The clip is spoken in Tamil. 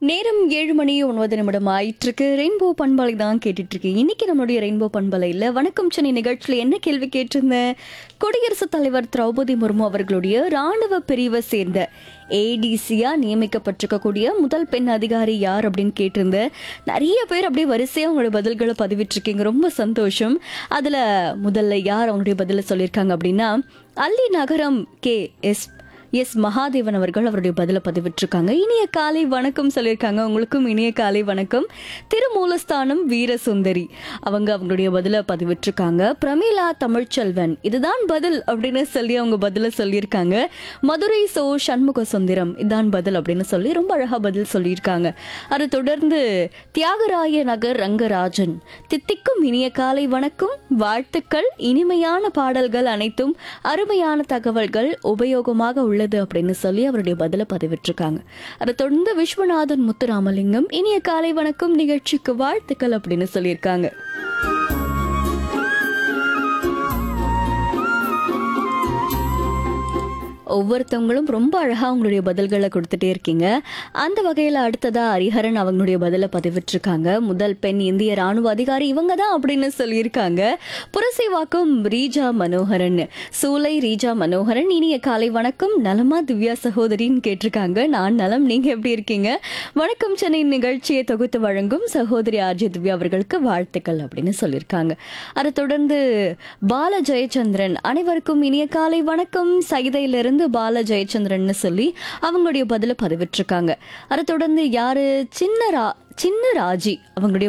நேரம் ஏழு மணி ஒன்பது நிமிடம் ஆயிட்டிருக்கு ரெயின்போ பண்பலை தான் கேட்டுட்டு இருக்கேன் இன்னைக்கு நம்மளுடைய ரெயின்போ பண்பலையில் வணக்கம் சென்னை நிகழ்ச்சியில் என்ன கேள்வி கேட்டிருந்தேன் குடியரசுத் தலைவர் திரௌபதி முர்மு அவர்களுடைய ராணுவ பிரிவை சேர்ந்த ஏடிசியா நியமிக்கப்பட்டிருக்கக்கூடிய முதல் பெண் அதிகாரி யார் அப்படின்னு கேட்டிருந்தேன் நிறைய பேர் அப்படியே வரிசையாக அவங்களோட பதில்களை பதிவிட்டிருக்கீங்க ரொம்ப சந்தோஷம் அதில் முதல்ல யார் அவங்களுடைய பதிலை சொல்லியிருக்காங்க அப்படின்னா அல்லி நகரம் கே எஸ் எஸ் மகாதேவன் அவர்கள் அவருடைய பதிலை பதிவிட்டிருக்காங்க இனிய காலை வணக்கம் சொல்லியிருக்காங்க உங்களுக்கும் இனிய காலை வணக்கம் திருமூலஸ்தானம் வீரசுந்தரி அவங்க அவங்களுடைய பதிலை பதிவிட்டிருக்காங்க பிரமீளா தமிழ்ச்செல்வன் இதுதான் பதில் அப்படின்னு சொல்லி அவங்க பதிலை சொல்லியிருக்காங்க மதுரை சோ சண்முக சுந்தரம் இதான் பதில் அப்படின்னு சொல்லி ரொம்ப அழகா பதில் சொல்லியிருக்காங்க அதை தொடர்ந்து தியாகராய நகர் ரங்கராஜன் தித்திக்கும் இனிய காலை வணக்கம் வாழ்த்துக்கள் இனிமையான பாடல்கள் அனைத்தும் அருமையான தகவல்கள் உபயோகமாக உள்ளது அப்படின்னு சொல்லி அவருடைய பதிலை பதிவிட்டிருக்காங்க அதை தொடர்ந்து விஸ்வநாதன் முத்துராமலிங்கம் இனிய காலை வணக்கம் நிகழ்ச்சிக்கு வாழ்த்துக்கள் அப்படின்னு சொல்லியிருக்காங்க ஒவ்வொருத்தவங்களும் ரொம்ப அழகா அவங்களுடைய பதில்களை கொடுத்துட்டே இருக்கீங்க அந்த வகையில் அடுத்ததா ஹரிஹரன் அவங்களுடைய பதிலை பதிவிட்டிருக்காங்க முதல் பெண் இந்திய ராணுவ அதிகாரி இவங்க தான் அப்படின்னு சொல்லியிருக்காங்க புரசைவாக்கம் ரீஜா மனோகரன் சூலை ரீஜா மனோகரன் இனிய காலை வணக்கம் நலமா திவ்யா சகோதரின்னு கேட்டிருக்காங்க நான் நலம் நீங்க எப்படி இருக்கீங்க வணக்கம் சென்னை நிகழ்ச்சியை தொகுத்து வழங்கும் சகோதரி ஆர்ஜி திவ்யா அவர்களுக்கு வாழ்த்துக்கள் அப்படின்னு சொல்லியிருக்காங்க அதை தொடர்ந்து பால ஜெயச்சந்திரன் அனைவருக்கும் இனிய காலை வணக்கம் சைதையிலிருந்து பால ஜெயச்சந்திரன் சொல்லி அவங்களுடைய பதில பதிவிட்டிருக்காங்க அதை தொடர்ந்து யாரு சின்ன ரா சின்ன ராஜி அவங்களுடைய